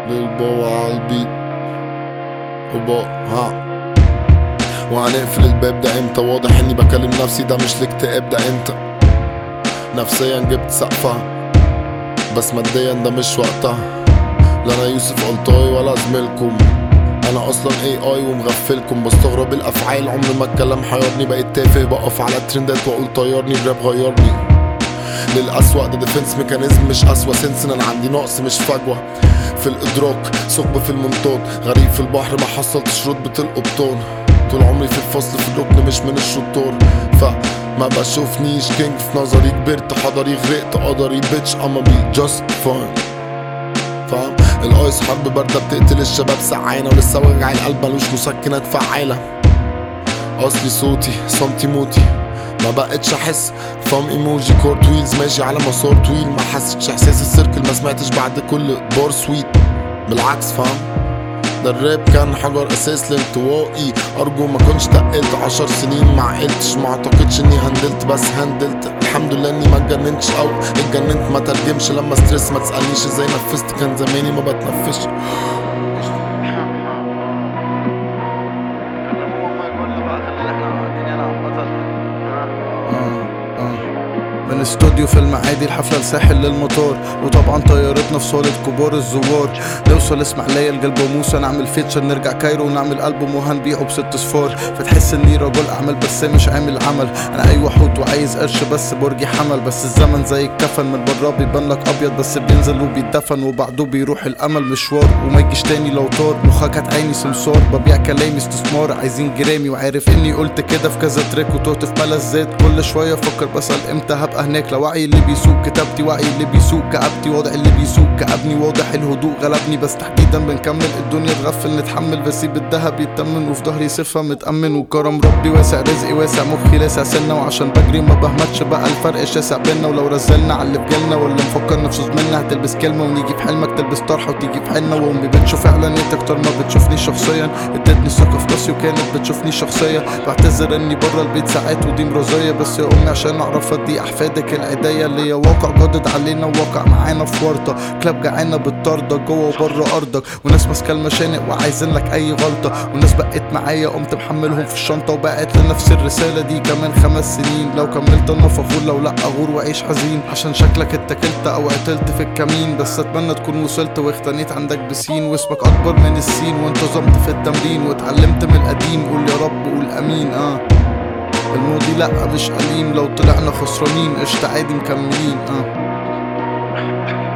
للبو عالبيت وبو ها وهنقفل الباب ده امتى واضح اني بكلم نفسي ده مش الاكتئاب ده انت نفسيا جبت سقفها بس ماديا ده مش وقتها لا انا يوسف قلطاي ولا زميلكم انا اصلا اي اي ومغفلكم بستغرب الافعال عمر ما الكلام حيرني بقيت تافه بقف على الترندات واقول طيرني الراب غيرني للأسوأ ده ديفنس ميكانيزم مش أسوأ سنس إن أنا عندي نقص مش فجوة في الإدراك ثقب في المنطاد غريب في البحر ما حصلتش رتبة القبطان طول عمري في الفصل في الركن مش من الشطار فما بشوفنيش كينج في نظري كبرت حضري غرقت قدري بيتش أما بي جاست فاين فاهم الايس حرب باردة بتقتل الشباب سعانة ولسه وجع القلب ملوش مسكنات فعالة اصلي صوتي صمتي موتي ما بقتش احس فام ايموجي كورت ويلز ماشي على مسار طويل ما حسيتش احساس السيركل ما سمعتش بعد كل بار سويت بالعكس فاهم ده الراب كان حجر اساس لانطوائي ارجو ما كنتش تقلت عشر سنين ما عقلتش ما اعتقدش اني هندلت بس هندلت الحمد لله اني ما اتجننتش او اتجننت ما ترجمش لما ستريس ما تسالنيش ازاي نفست كان زماني ما بتنفسش كلموا والله كله بقى خلينا احنا قاعدين هنا عامة آه، آه. من استوديو في المعادي الحفلة لساحل للمطار وطبعا طيارتنا في صالة كبار الزوار نوصل اسماعيلية لقلب موسى نعمل فيتشر نرجع كايرو ونعمل ألبوم وهنبيعه بست صفار فتحس اني رجل اعمال بس مش عامل عمل انا ايوه حوت وعايز قرش بس برجي حمل بس الزمن زي الكفن من بره بيبان لك ابيض بس بينزل وبيتدفن وبعده بيروح الامل مشوار وما يجيش تاني لو طار مخك هتعيني سمسار ببيع كلامي استثمار عايزين جرامي وعارف اني قلت كده في كذا تريك وتهت في ملذات كل شويه افكر بسال امتى هبقى هناك لا وعي اللي بيسوق كتابتي وعي اللي بيسوق كابتي واضح اللي بيسوق كابني واضح الهدوء غلبني بس تحديدا بنكمل الدنيا تغفل نتحمل بسيب الدهب يتمن وفي ظهري صفه متامن وكرم ربي واسع رزقي واسع مخي لاسع سنه وعشان بجري ما بهمتش بقى الفرق شاسع بينا ولو رزلنا على اللي في جيلنا واللي مفكر نفسه زميلنا هتلبس كلمه ونيجي في حلمك تلبس طرحه وتيجي في حنه وامي بتشوف اعلانات اكتر ما بتشوفني شخصيا ادتني ثقه في راسي وكانت بتشوفني شخصيه بعتذر اني بره البيت ساعات ودي مرضيه بس يا امي عشان اعرف ادي احفادك العيديه اللي هي واقع جادد علينا وواقع معانا في ورطه كلاب جعانه بتطاردك جوه وبره ارضك وناس ماسكه المشانق وعايزين لك اي غلطه وناس بقت معايا قمت محملهم في الشنطه وبقت لنفس الرساله دي كمان خمس سنين لو كملت انا فخور لو لا اغور واعيش حزين عشان شكلك اتكلت او عطلت في الكمين بس اتمنى تكون وصلت واختنيت عندك بسين واسمك اكبر من السين وانتظمت في التمرين واتعلمت من القديم قول يا رب قول امين اه الماضي لا مش أليم لو طلعنا خسرانين قشطة عادي مكملين اه